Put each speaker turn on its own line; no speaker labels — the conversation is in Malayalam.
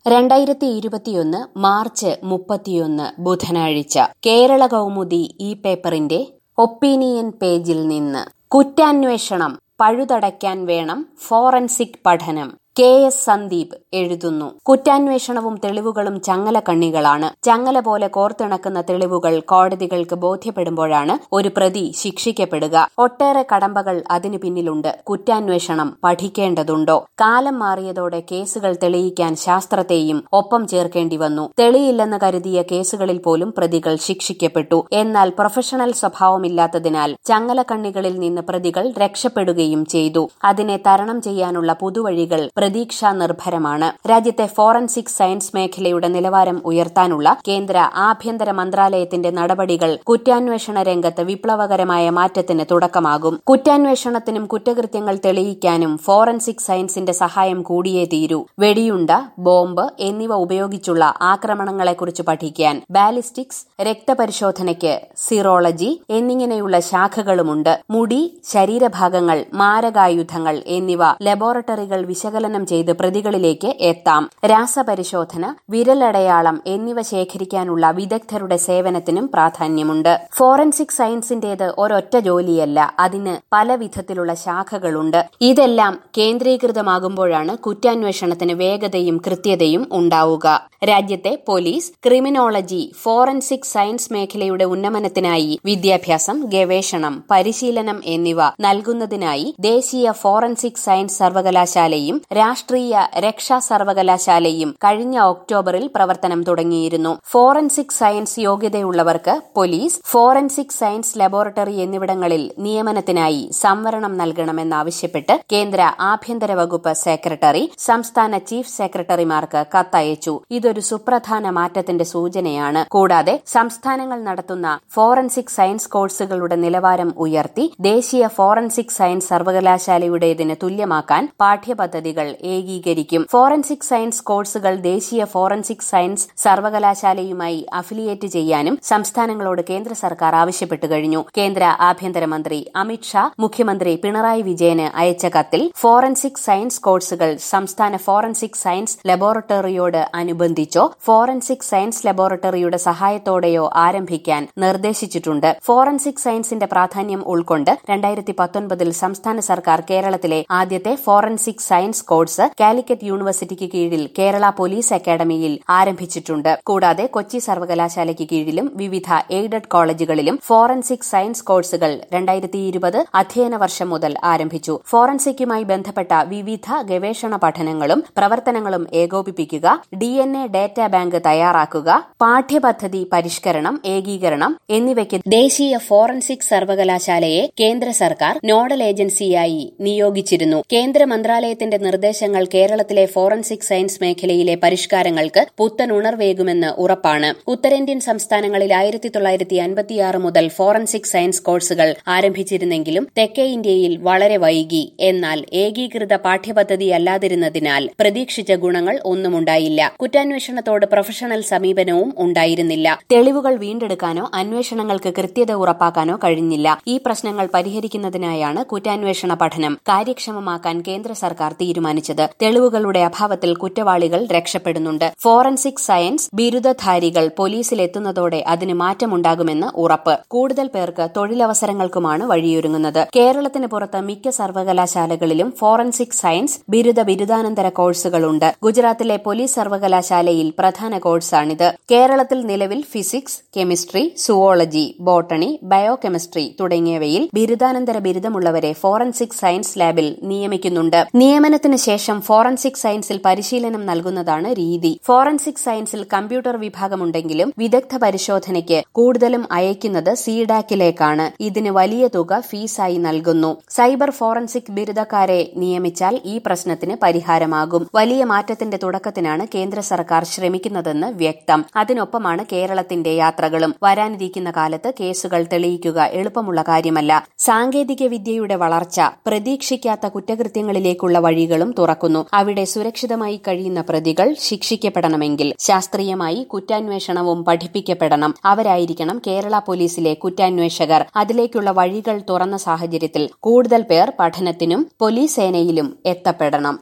രണ്ടായിരത്തി ഇരുപത്തിയൊന്ന് മാർച്ച് മുപ്പത്തിയൊന്ന് ബുധനാഴ്ച കേരള കൗമുദി ഈ പേപ്പറിന്റെ ഒപ്പീനിയൻ പേജിൽ നിന്ന് കുറ്റാന്വേഷണം പഴുതടയ്ക്കാൻ വേണം ഫോറൻസിക് പഠനം കെ എസ് സന്ദീപ് എഴുതുന്നു കുറ്റാന്വേഷണവും തെളിവുകളും ചങ്ങല കണ്ണികളാണ് ചങ്ങല പോലെ കോർത്തിണക്കുന്ന തെളിവുകൾ കോടതികൾക്ക് ബോധ്യപ്പെടുമ്പോഴാണ് ഒരു പ്രതി ശിക്ഷിക്കപ്പെടുക ഒട്ടേറെ കടമ്പകൾ അതിനു പിന്നിലുണ്ട് കുറ്റാന്വേഷണം പഠിക്കേണ്ടതുണ്ടോ കാലം മാറിയതോടെ കേസുകൾ തെളിയിക്കാൻ ശാസ്ത്രത്തെയും ഒപ്പം ചേർക്കേണ്ടി വന്നു തെളിയില്ലെന്ന് കരുതിയ കേസുകളിൽ പോലും പ്രതികൾ ശിക്ഷിക്കപ്പെട്ടു എന്നാൽ പ്രൊഫഷണൽ സ്വഭാവമില്ലാത്തതിനാൽ ചങ്ങല കണ്ണികളിൽ നിന്ന് പ്രതികൾ രക്ഷപ്പെടുകയും ചെയ്തു അതിനെ തരണം ചെയ്യാനുള്ള പുതുവഴികൾ പ്രതീക്ഷാ നിർഭരമാണ് രാജ്യത്തെ ഫോറൻസിക് സയൻസ് മേഖലയുടെ നിലവാരം ഉയർത്താനുള്ള കേന്ദ്ര ആഭ്യന്തര മന്ത്രാലയത്തിന്റെ നടപടികൾ കുറ്റാന്വേഷണ രംഗത്ത് വിപ്ലവകരമായ മാറ്റത്തിന് തുടക്കമാകും കുറ്റാന്വേഷണത്തിനും കുറ്റകൃത്യങ്ങൾ തെളിയിക്കാനും ഫോറൻസിക് സയൻസിന്റെ സഹായം കൂടിയേ തീരൂ വെടിയുണ്ട ബോംബ് എന്നിവ ഉപയോഗിച്ചുള്ള ആക്രമണങ്ങളെക്കുറിച്ച് പഠിക്കാൻ ബാലിസ്റ്റിക്സ് രക്തപരിശോധനയ്ക്ക് സിറോളജി എന്നിങ്ങനെയുള്ള ശാഖകളുമുണ്ട് മുടി ശരീരഭാഗങ്ങൾ മാരകായുധങ്ങൾ എന്നിവ ലബോറട്ടറികൾ വിശകലനം ചെയ്ത് പ്രതികളിലേക്ക് എത്താം രാസപരിശോധന വിരലടയാളം എന്നിവ ശേഖരിക്കാനുള്ള വിദഗ്ധരുടെ സേവനത്തിനും പ്രാധാന്യമുണ്ട് ഫോറൻസിക് സയൻസിന്റേത് ഒരൊറ്റ ജോലിയല്ല അതിന് പല വിധത്തിലുള്ള ശാഖകളുണ്ട് ഇതെല്ലാം കേന്ദ്രീകൃതമാകുമ്പോഴാണ് കുറ്റാന്വേഷണത്തിന് വേഗതയും കൃത്യതയും ഉണ്ടാവുക രാജ്യത്തെ പോലീസ് ക്രിമിനോളജി ഫോറൻസിക് സയൻസ് മേഖലയുടെ ഉന്നമനത്തിനായി വിദ്യാഭ്യാസം ഗവേഷണം പരിശീലനം എന്നിവ നൽകുന്നതിനായി ദേശീയ ഫോറൻസിക് സയൻസ് സർവകലാശാലയും രാഷ്ട്രീയ രക്ഷാ സർവകലാശാലയും കഴിഞ്ഞ ഒക്ടോബറിൽ പ്രവർത്തനം തുടങ്ങിയിരുന്നു ഫോറൻസിക് സയൻസ് യോഗ്യതയുള്ളവർക്ക് പോലീസ് ഫോറൻസിക് സയൻസ് ലബോറട്ടറി എന്നിവിടങ്ങളിൽ നിയമനത്തിനായി സംവരണം നൽകണമെന്നാവശ്യപ്പെട്ട് കേന്ദ്ര ആഭ്യന്തര വകുപ്പ് സെക്രട്ടറി സംസ്ഥാന ചീഫ് സെക്രട്ടറിമാർക്ക് കത്തയച്ചു ഇതൊരു സുപ്രധാന മാറ്റത്തിന്റെ സൂചനയാണ് കൂടാതെ സംസ്ഥാനങ്ങൾ നടത്തുന്ന ഫോറൻസിക് സയൻസ് കോഴ്സുകളുടെ നിലവാരം ഉയർത്തി ദേശീയ ഫോറൻസിക് സയൻസ് സർവകലാശാലയുടേതിന് തുല്യമാക്കാൻ പാഠ്യപദ്ധതികൾ ഏകീകരിക്കും ഫോറൻസിക് സയൻസ് കോഴ്സുകൾ ദേശീയ ഫോറൻസിക് സയൻസ് സർവകലാശാലയുമായി അഫിലിയേറ്റ് ചെയ്യാനും സംസ്ഥാനങ്ങളോട് കേന്ദ്ര സർക്കാർ ആവശ്യപ്പെട്ടു കഴിഞ്ഞു കേന്ദ്ര ആഭ്യന്തരമന്ത്രി അമിത്ഷാ മുഖ്യമന്ത്രി പിണറായി വിജയന് അയച്ച കത്തിൽ ഫോറൻസിക് സയൻസ് കോഴ്സുകൾ സംസ്ഥാന ഫോറൻസിക് സയൻസ് ലബോറട്ടറിയോട് അനുബന്ധിച്ചോ ഫോറൻസിക് സയൻസ് ലബോറട്ടറിയുടെ സഹായത്തോടെയോ ആരംഭിക്കാൻ നിർദ്ദേശിച്ചിട്ടുണ്ട് ഫോറൻസിക് സയൻസിന്റെ പ്രാധാന്യം ഉൾക്കൊണ്ട് രണ്ടായിരത്തി പത്തൊൻപതിൽ സംസ്ഥാന സർക്കാർ കേരളത്തിലെ ആദ്യത്തെ ഫോറൻസിക് സയൻസ് കോഴ്സ് കാലിക്കറ്റ് യൂണിവേഴ്സിറ്റിക്ക് കീഴിൽ കേരള പോലീസ് അക്കാദമിയിൽ ആരംഭിച്ചിട്ടുണ്ട് കൂടാതെ കൊച്ചി സർവകലാശാലയ്ക്ക് കീഴിലും വിവിധ എയ്ഡഡ് കോളേജുകളിലും ഫോറൻസിക് സയൻസ് കോഴ്സുകൾ രണ്ടായിരത്തി ഇരുപത് അധ്യയന വർഷം മുതൽ ആരംഭിച്ചു ഫോറൻസിക്കുമായി ബന്ധപ്പെട്ട വിവിധ ഗവേഷണ പഠനങ്ങളും പ്രവർത്തനങ്ങളും ഏകോപിപ്പിക്കുക ഡി എൻ എ ഡാറ്റാ ബാങ്ക് തയ്യാറാക്കുക പാഠ്യപദ്ധതി പരിഷ്കരണം ഏകീകരണം എന്നിവയ്ക്ക് ദേശീയ ഫോറൻസിക് സർവകലാശാലയെ കേന്ദ്ര സർക്കാർ നോഡൽ ഏജൻസിയായി നിയോഗിച്ചിരുന്നു കേന്ദ്ര മന്ത്രാലയത്തിന്റെ നിർദ്ദേശങ്ങൾ കേരളത്തിലെ ഫോറൻസിക് സയൻസ് മേഖലയിലെ പരിഷ്കാരങ്ങൾക്ക് പുത്തൻ ഉണർവേകുമെന്ന് ഉറപ്പാണ് ഉത്തരേന്ത്യൻ സംസ്ഥാനങ്ങളിൽ ആയിരത്തി തൊള്ളായിരത്തി അൻപത്തിയാറ് മുതൽ ഫോറൻസിക് സയൻസ് കോഴ്സുകൾ ആരംഭിച്ചിരുന്നെങ്കിലും തെക്കേ ഇന്ത്യയിൽ വളരെ വൈകി എന്നാൽ ഏകീകൃത പാഠ്യപദ്ധതി അല്ലാതിരുന്നതിനാൽ പ്രതീക്ഷിച്ച ഗുണങ്ങൾ ഒന്നുമുണ്ടായില്ല കുറ്റാന്വേഷണത്തോട് പ്രൊഫഷണൽ സമീപനവും ഉണ്ടായിരുന്നില്ല തെളിവുകൾ വീണ്ടെടുക്കാനോ അന്വേഷണങ്ങൾക്ക് കൃത്യത ഉറപ്പാക്കാനോ കഴിഞ്ഞില്ല ഈ പ്രശ്നങ്ങൾ പരിഹരിക്കുന്നതിനായാണ് കുറ്റാന്വേഷണ പഠനം കാര്യക്ഷമമാക്കാൻ കേന്ദ്ര സർക്കാർ തീരുമാനിച്ചത് തെളിവുകളുടെ അഭാവത്തിൽ കുറ്റവാളികൾ രക്ഷപ്പെടുന്നുണ്ട് ഫോറൻസിക് സയൻസ് ബിരുദധാരികൾ പോലീസിലെത്തുന്നതോടെ അതിന് മാറ്റമുണ്ടാകുമെന്ന് ഉറപ്പ് കൂടുതൽ പേർക്ക് തൊഴിലവസരങ്ങൾക്കുമാണ് വഴിയൊരുങ്ങുന്നത് കേരളത്തിന് പുറത്ത് മിക്ക സർവകലാശാലകളിലും ഫോറൻസിക് സയൻസ് ബിരുദ ബിരുദാനന്തര കോഴ്സുകളുണ്ട് ഗുജറാത്തിലെ പോലീസ് സർവകലാശാലയിൽ പ്രധാന കോഴ്സാണിത് കേരളത്തിൽ നിലവിൽ physics chemistry zoology botany biochemistry തുടങ്ങിയവയിൽ ബിരുദാനന്തര ബിരുദമുള്ളവരെ ഫോറൻസിക് സയൻസ് ലാബിൽ നിയമിക്കുന്നുണ്ട് നിയമനത്തിന് ശേഷം ഫോറൻസിക് സയൻസിൽ പരിശീലനം നൽകുന്നതാണ് രീതി ഫോറൻസിക് സയൻസിൽ കമ്പ്യൂട്ടർ വിഭാഗമുണ്ടെങ്കിലും വിദഗ്ധ പരിശോധനയ്ക്ക് കൂടുതലും അയക്കുന്നത് സീഡാക്കിലേക്കാണ് ഇതിന് വലിയ തുക ഫീസായി നൽകുന്നു സൈബർ ഫോറൻസിക് ബിരുദക്കാരെ നിയമിച്ചാൽ ഈ പ്രശ്നത്തിന് പരിഹാരമാകും വലിയ മാറ്റത്തിന്റെ തുടക്കത്തിനാണ് കേന്ദ്ര സർക്കാർ ശ്രമിക്കുന്നതെന്ന് വ്യക്തം അതിനൊപ്പമാണ് കേരളത്തിന്റെ യാത്രകളും വരാനിരിക്കുന്ന കാലത്ത് കേസുകൾ തെളിയിക്കുക എളുപ്പമുള്ള കാര്യമല്ല സാങ്കേതിക വിദ്യയുടെ വളർച്ച പ്രതീക്ഷിക്കാത്ത കുറ്റകൃത്യങ്ങളിലേക്കുള്ള വഴികളും തുറക്കുന്നു അവിടെ സുരക്ഷിതമായി കഴിയുന്ന പ്രതികൾ ശിക്ഷിക്കപ്പെടണമെങ്കിൽ ശാസ്ത്രീയമായി കുറ്റാന്വേഷണവും പഠിപ്പിക്കപ്പെടണം അവരായിരിക്കണം കേരള പോലീസിലെ കുറ്റാന്വേഷകർ അതിലേക്കുള്ള വഴികൾ തുറന്ന സാഹചര്യത്തിൽ കൂടുതൽ പേർ പഠനത്തിനും പോലീസ് സേനയിലും എത്തപ്പെടണം